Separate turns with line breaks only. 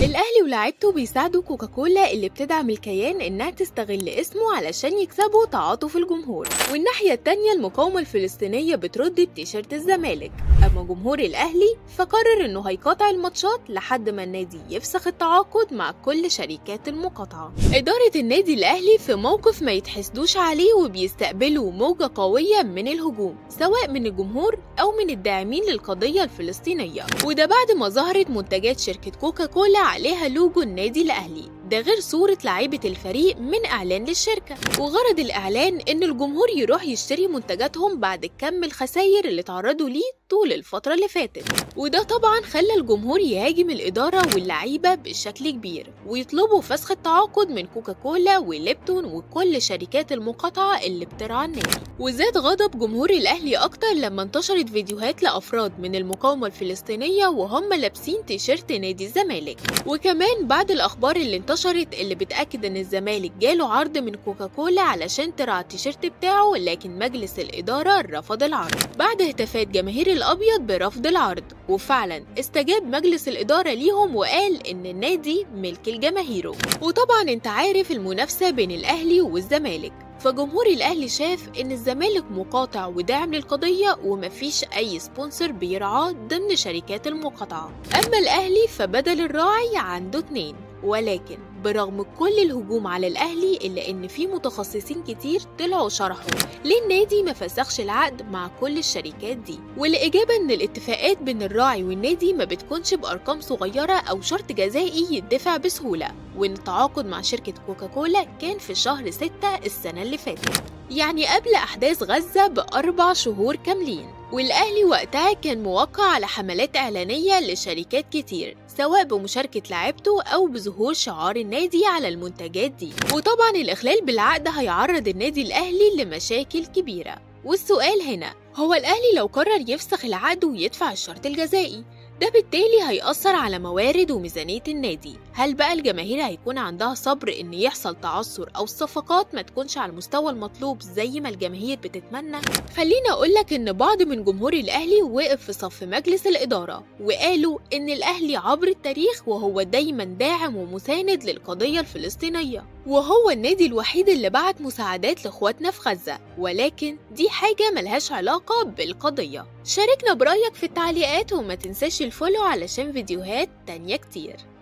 الأهلي ولاعيبته بيساعدوا كوكاكولا اللي بتدعم الكيان إنها تستغل اسمه علشان يكسبوا تعاطف الجمهور والناحية التانية المقاومة الفلسطينية بترد بتيشيرت الزمالك أما جمهور الأهلي فقرر إنه هيقاطع الماتشات لحد ما النادي يفسخ التعاقد مع كل شركات المقاطعة إدارة النادي الأهلي في موقف ما يتحسدوش عليه وبيستقبلوا موجة قوية من الهجوم سواء من الجمهور أو من الداعمين للقضية الفلسطينية وده بعد ما ظهرت منتجات شركة كوكاكولا عليها لوجو النادي الأهلي ده غير صورة لعيبة الفريق من إعلان للشركة وغرض الإعلان إن الجمهور يروح يشتري منتجاتهم بعد كم الخساير اللي تعرضوا ليه طول الفترة اللي فاتت وده طبعا خلى الجمهور يهاجم الإدارة واللعيبة بشكل كبير ويطلبوا فسخ التعاقد من كوكاكولا وليبتون وكل شركات المقاطعة اللي بترعى النادي وزاد غضب جمهور الأهلي أكتر لما انتشرت فيديوهات لأفراد من المقاومة الفلسطينية وهم لابسين تيشيرت نادي الزمالك وكمان بعد الأخبار اللي انتشرت اللي بتأكد إن الزمالك جاله عرض من كوكاكولا علشان ترعى التيشيرت بتاعه لكن مجلس الإدارة رفض العرض بعد هتافات جماهير الأبيض برفض العرض وفعلا استجاب مجلس الإدارة ليهم وقال إن النادي ملك الجماهيره وطبعا انت عارف المنافسة بين الأهلي والزمالك فجمهور الأهلي شاف إن الزمالك مقاطع وداعم للقضية ومفيش أي سبونسر بيرعاه ضمن شركات المقاطعة أما الأهلي فبدل الراعي عنده اتنين ولكن برغم كل الهجوم على الأهلي إلا إن في متخصصين كتير طلعوا شرحوا ليه النادي ما فسخش العقد مع كل الشركات دي والإجابة إن الاتفاقات بين الراعي والنادي ما بتكونش بأرقام صغيرة أو شرط جزائي يدفع بسهولة وإن التعاقد مع شركة كوكاكولا كان في شهر ستة السنة اللي فاتت يعني قبل أحداث غزة بأربع شهور كاملين والأهلي وقتها كان موقع على حملات إعلانية لشركات كتير سواء بمشاركة لعيبته أو بظهور شعار النادي على المنتجات دي وطبعا الإخلال بالعقد هيعرض النادي الأهلي لمشاكل كبيرة والسؤال هنا هو الأهلي لو قرر يفسخ العقد ويدفع الشرط الجزائي ده بالتالي هيأثر على موارد وميزانية النادي هل بقى الجماهير هيكون عندها صبر إن يحصل تعثر أو الصفقات ما تكونش على المستوى المطلوب زي ما الجماهير بتتمنى؟ خليني أقولك إن بعض من جمهور الأهلي وقف في صف مجلس الإدارة وقالوا إن الأهلي عبر التاريخ وهو دايما داعم ومساند للقضية الفلسطينية وهو النادي الوحيد اللي بعت مساعدات لإخواتنا في غزة ولكن دي حاجة ملهاش علاقة بالقضية شاركنا برأيك في التعليقات وما تنساش الفولو علشان فيديوهات تانية كتير